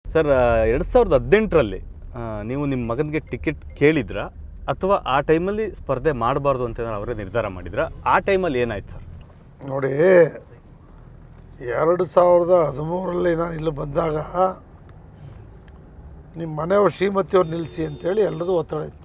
sir ಎರಡು ಸಾವಿರದ ಹದಿನೆಂಟರಲ್ಲಿ ನೀವು ನಿಮ್ಮ ಮಗನಿಗೆ ಟಿಕೆಟ್ ಕೇಳಿದ್ರಾ ಅಥವಾ ಆ ಟೈಮಲ್ಲಿ ಸ್ಪರ್ಧೆ ಮಾಡಬಾರ್ದು ಅಂತ ಏನಾದ್ರು ಅವರೇ ನಿರ್ಧಾರ ಮಾಡಿದ್ರಾ ಆ ಟೈಮಲ್ಲಿ ಏನಾಯ್ತು ಸರ್ ನೋಡಿ ಎರಡು ಸಾವಿರದ ಹದಿಮೂರರಲ್ಲಿ ನಾನು ಇಲ್ಲಿ ಬಂದಾಗ ನಿಮ್ಮ ಮನೆಯವ್ರು ಶ್ರೀಮತಿಯವ್ರು ನಿಲ್ಲಿಸಿ ಅಂತೇಳಿ ಎಲ್ಲರದು ಒತ್ತಡ ಇತ್ತು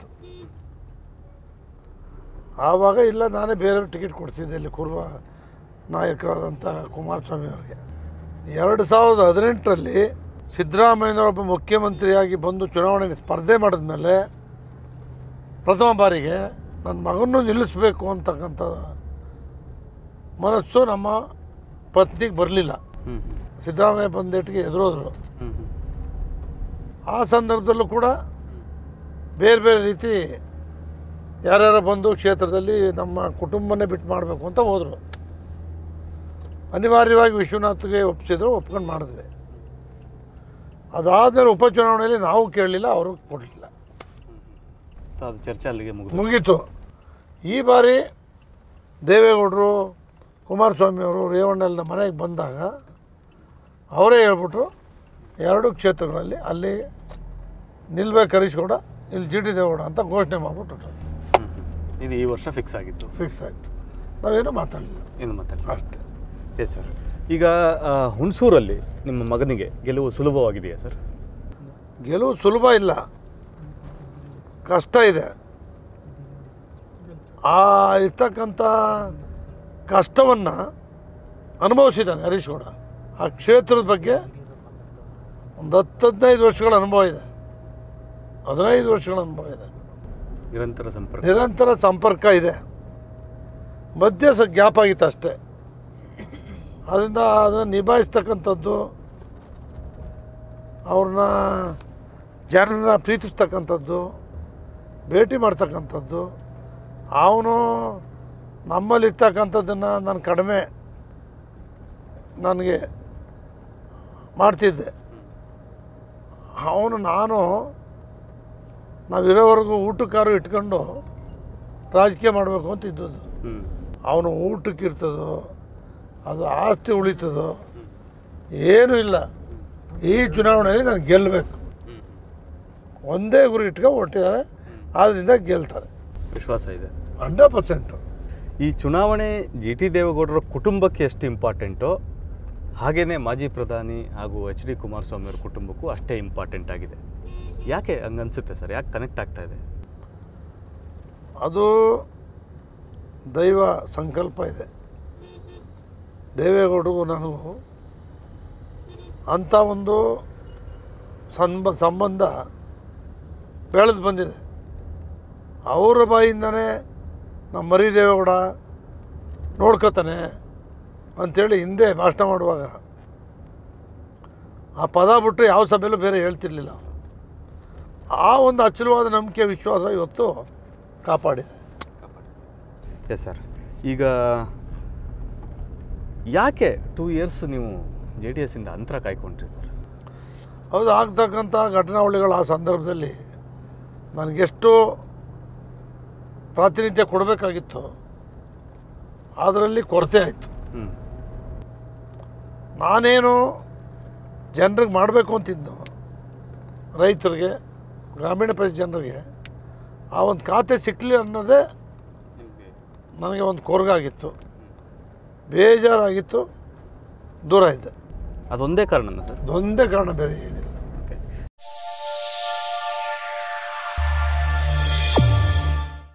ಆವಾಗ ಇಲ್ಲ ನಾನೇ ಬೇರೆಯವ್ರು ಟಿಕೆಟ್ ಕೊಡ್ತಿದ್ದೆ ಇಲ್ಲಿ ಕುರ್ವ ನಾಯಕರಾದಂಥ ಕುಮಾರಸ್ವಾಮಿ ಅವರಿಗೆ ಎರಡು ಸಾವಿರದ ಹದಿನೆಂಟರಲ್ಲಿ ಸಿದ್ದರಾಮಯ್ಯನವರೊಬ್ಬ ಮುಖ್ಯಮಂತ್ರಿಯಾಗಿ ಬಂದು ಚುನಾವಣೆಗೆ ಸ್ಪರ್ಧೆ ಮಾಡಿದ್ಮೇಲೆ ಪ್ರಥಮ ಬಾರಿಗೆ ನನ್ನ ಮಗನೂ ನಿಲ್ಲಿಸಬೇಕು ಅಂತಕ್ಕಂಥ ಮನಸ್ಸು ನಮ್ಮ ಪತ್ನಿಗೆ ಬರಲಿಲ್ಲ ಹ್ಞೂ ಸಿದ್ದರಾಮಯ್ಯ ಬಂದೇಟಿಗೆ ಎದುರೋದ್ರು ಹ್ಞೂ ಹ್ಞೂ ಆ ಸಂದರ್ಭದಲ್ಲೂ ಕೂಡ ಬೇರೆ ಬೇರೆ ರೀತಿ ಯಾರ್ಯಾರು ಬಂದು ಕ್ಷೇತ್ರದಲ್ಲಿ ನಮ್ಮ ಕುಟುಂಬನೇ ಬಿಟ್ಟು ಮಾಡಬೇಕು ಅಂತ ಹೋದರು ಅನಿವಾರ್ಯವಾಗಿ ವಿಶ್ವನಾಥ್ಗೆ ಒಪ್ಪಿಸಿದ್ರು ಒಪ್ಕೊಂಡು ಮಾಡಿದ್ವಿ ಅದಾದಮೇಲೆ ಉಪಚುನಾವಣೆಯಲ್ಲಿ ನಾವು ಕೇಳಲಿಲ್ಲ ಅವರು ಕೊಡಲಿಲ್ಲ ಸೊ ಅದು ಚರ್ಚೆ ಅಲ್ಲಿಗೆ ಮುಗಿದು ಮುಗೀತು ಈ ಬಾರಿ ದೇವೇಗೌಡರು ಕುಮಾರಸ್ವಾಮಿ ಅವರು ರೇವಣ್ಣನ ಮನೆಗೆ ಬಂದಾಗ ಅವರೇ ಹೇಳ್ಬಿಟ್ರು ಎರಡು ಕ್ಷೇತ್ರಗಳಲ್ಲಿ ಅಲ್ಲಿ ನಿಲ್ಬೇಕು ಹರೀಶ್ ಗೌಡ ಇಲ್ಲಿ ಜಿ ಟಿ ದೇವೇಗೌಡ ಅಂತ ಘೋಷಣೆ ಮಾಡಿಬಿಟ್ರು ಇದು ಈ ವರ್ಷ ಫಿಕ್ಸ್ ಆಗಿತ್ತು ಫಿಕ್ಸ್ ಆಯಿತು ನಾವೇನು ಮಾತಾಡಲಿಲ್ಲ ಏನು ಮಾತಾಡಿ ಅಷ್ಟೇ ಎಸ್ ಸರ್ ಈಗ ಆ, ಹುಣಸೂರಲ್ಲಿ ನಿಮ್ಮ ಮಗನಿಗೆ ಗೆಲುವು ಸುಲಭವಾಗಿದೆಯಾ ಸರ್ ಗೆಲುವು ಸುಲಭ ಇಲ್ಲ ಕಷ್ಟ ಇದೆ ಆ ಇರ್ತಕ್ಕಂಥ ಕಷ್ಟವನ್ನು ಅನುಭವಿಸಿದ್ದಾನೆ ಹರೀಶ್ ಗೌಡ ಆ ಕ್ಷೇತ್ರದ ಬಗ್ಗೆ ಒಂದು ಹತ್ತು ಹದಿನೈದು ವರ್ಷಗಳ ಅನುಭವ ಇದೆ ಹದಿನೈದು ವರ್ಷಗಳ ಅನುಭವ ಇದೆ ನಿರಂತರ ಸಂಪರ್ಕ ನಿರಂತರ ಸಂಪರ್ಕ ಇದೆ ಮಧ್ಯೆ ಸ ಗ್ಯಾಪ್ ಆಗಿತ್ತು ಅಷ್ಟೇ ಅದರಿಂದ ಅದನ್ನು ನಿಭಾಯಿಸ್ತಕ್ಕಂಥದ್ದು ಅವ್ರನ್ನ ಜನರನ್ನ ಪ್ರೀತಿಸ್ತಕ್ಕಂಥದ್ದು ಭೇಟಿ ಮಾಡ್ತಕ್ಕಂಥದ್ದು ಅವನು ನಮ್ಮಲ್ಲಿರ್ತಕ್ಕಂಥದ್ದನ್ನು ನಾನು ಕಡಿಮೆ ನನಗೆ ಮಾಡ್ತಿದ್ದೆ ಅವನು ನಾನು ನಾವಿರೋವರೆಗೂ ಊಟಕ್ಕಾರು ಇಟ್ಕೊಂಡು ರಾಜಕೀಯ ಮಾಡಬೇಕು ಅಂತ ಇದ್ದದ್ದು ಹ್ಞೂ ಅವನು ಊಟಕ್ಕೆ ಇರ್ತದೋ ಅದು ಆಸ್ತಿ ಉಳಿತದೋ ಏನೂ ಇಲ್ಲ ಈ ಚುನಾವಣೆಯಲ್ಲಿ ನಾನು ಗೆಲ್ಲಬೇಕು ಒಂದೇ ಗುರಿ ಇಟ್ಕೊಂಡು ಹೊಟ್ಟಿದ್ದಾರೆ ಆದ್ದರಿಂದ ಗೆಲ್ತಾರೆ ವಿಶ್ವಾಸ ಇದೆ ಹಂಡ್ರೆಡ್ ಪರ್ಸೆಂಟು ಈ ಚುನಾವಣೆ ಜಿ ಟಿ ದೇವೇಗೌಡರ ಕುಟುಂಬಕ್ಕೆ ಎಷ್ಟು ಇಂಪಾರ್ಟೆಂಟೋ ಹಾಗೆಯೇ ಮಾಜಿ ಪ್ರಧಾನಿ ಹಾಗೂ ಎಚ್ ಡಿ ಕುಮಾರಸ್ವಾಮಿ ಅವರ ಕುಟುಂಬಕ್ಕೂ ಅಷ್ಟೇ ಇಂಪಾರ್ಟೆಂಟ್ ಆಗಿದೆ ಯಾಕೆ ಹಂಗನ್ಸುತ್ತೆ ಸರ್ ಯಾಕೆ ಕನೆಕ್ಟ್ ಆಗ್ತಾ ಇದೆ ಅದು ದೈವ ಸಂಕಲ್ಪ ಇದೆ ದೇವೇಗೌಡರಿಗೂ ನನಗೂ ಅಂಥ ಒಂದು ಸಂಬ ಸಂಬಂಧ ಬೆಳೆದು ಬಂದಿದೆ ಅವರ ಬಾಯಿಂದನೇ ನಮ್ಮ ಮರಿ ದೇವೇಗೌಡ ನೋಡ್ಕೋತಾನೆ ಅಂಥೇಳಿ ಹಿಂದೆ ಭಾಷಣ ಮಾಡುವಾಗ ಆ ಪದ ಬಿಟ್ಟು ಯಾವ ಸಭೆಯಲ್ಲೂ ಬೇರೆ ಹೇಳ್ತಿರ್ಲಿಲ್ಲ ಅವರು ಆ ಒಂದು ಅಚಲವಾದ ನಂಬಿಕೆ ವಿಶ್ವಾಸ ಇವತ್ತು ಕಾಪಾಡಿದೆ ಎಸ್ ಸರ್ ಈಗ ಯಾಕೆ ಟೂ ಇಯರ್ಸ್ ನೀವು ಜೆ ಡಿ ಎಸ್ಸಿಂದ ಅಂತರ ಕಾಯ್ಕೊಂಡ್ರಿ ಸರ್ ಹೌದು ಆಗ್ತಕ್ಕಂಥ ಘಟನಾವಳಿಗಳು ಆ ಸಂದರ್ಭದಲ್ಲಿ ನನಗೆಷ್ಟು ಪ್ರಾತಿನಿಧ್ಯ ಕೊಡಬೇಕಾಗಿತ್ತು ಅದರಲ್ಲಿ ಕೊರತೆ ಆಯಿತು ಹ್ಞೂ ನಾನೇನು ಜನರಿಗೆ ಮಾಡಬೇಕು ಅಂತಿದ್ದು ರೈತರಿಗೆ ಗ್ರಾಮೀಣ ಪ್ರದೇಶ ಜನರಿಗೆ ಆ ಒಂದು ಖಾತೆ ಸಿಕ್ಕಲಿ ಅನ್ನೋದೇ ನನಗೆ ಒಂದು ಕೊರಗಾಗಿತ್ತು ಬೇಜಾರಾಗಿತ್ತು ದೂರ ಇದ್ದೆ ಅದೊಂದೇ ಕಾರಣನ ಸರ್ ಅದೊಂದೇ ಕಾರಣ ಬೇರೆ ಏನಿಲ್ಲ